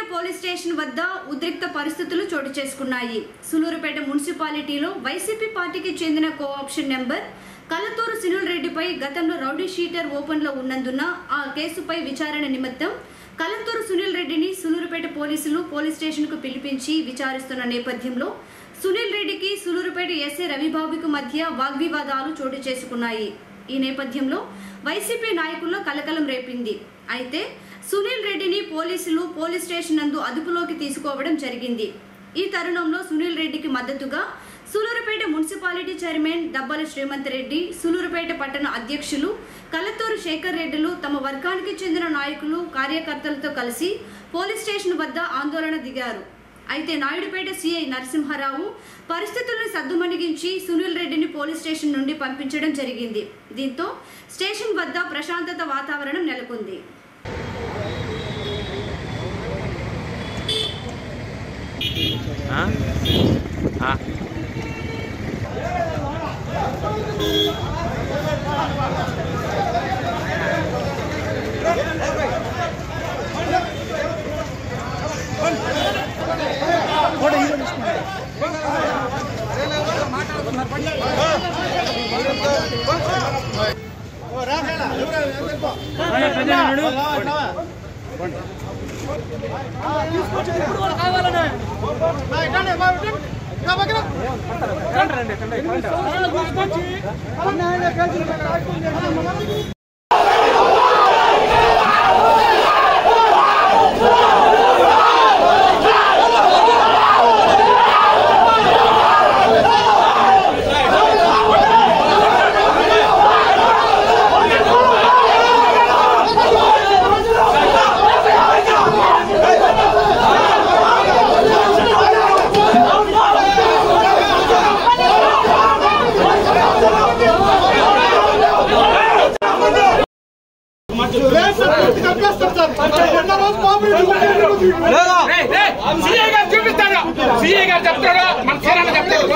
Police station వద్ద ఉద్రిక్త పరిస్థితులు చోటు చేసుకున్నాయి సులూరుపేట మున్సిపాలిటీలో వైసీపీ పార్టీకి చెందిన కోఆప్షన్ నెంబర్ కలతూరు సునీల్ రెడ్డిపై గతంలో రౌడీ షీటర్ ఓపెన్లో ఉన్నందున ఆ కేసుపై విచారణ నిమిత్తం కలంతూరు సునీల్ రెడ్డిని సులూరుపేట పోలీసులు పోలీస్ స్టేషన్కు పిలిపించి విచారిస్తున్న నేపథ్యంలో సునీల్ రెడ్డికి సులూరుపేట ఎస్ఏ రవిబాబుకు మధ్య వాగ్వివాదాలు చోటు చేసుకున్నాయి ఈ నేపథ్యంలో వైసీపీ నాయకుల్లో కలకలం రేపింది అయితే సునీల్ రెడ్డిని పోలీసులు పోలీస్ స్టేషన్ నందు అదుపులోకి తీసుకోవడం జరిగింది ఈ తరుణంలో సునీల్ రెడ్డికి మద్దతుగా సూలూరుపేట మున్సిపాలిటీ చైర్మన్ దబ్బల శ్రీమంత్ రెడ్డి సూలూరుపేట పట్టణ అధ్యక్షులు కలతూరు శేఖర్ రెడ్డిలు తమ వర్గానికి చెందిన నాయకులు కార్యకర్తలతో కలిసి పోలీస్ స్టేషన్ వద్ద ఆందోళన దిగారు అయితే నాయుడుపేట సిఐ నరసింహారావు పరిస్థితులను సద్దుమణిగించి సునీల్ రెడ్డిని పోలీస్ స్టేషన్ నుండి పంపించడం జరిగింది దీంతో స్టేషన్ వద్ద ప్రశాంతత వాతావరణం నెలకొంది ఆ? ఆ. సీఏ గారు చూపిస్తాడు సీఏ గారు చెప్తాడు మన సీరన్న చెప్తాడు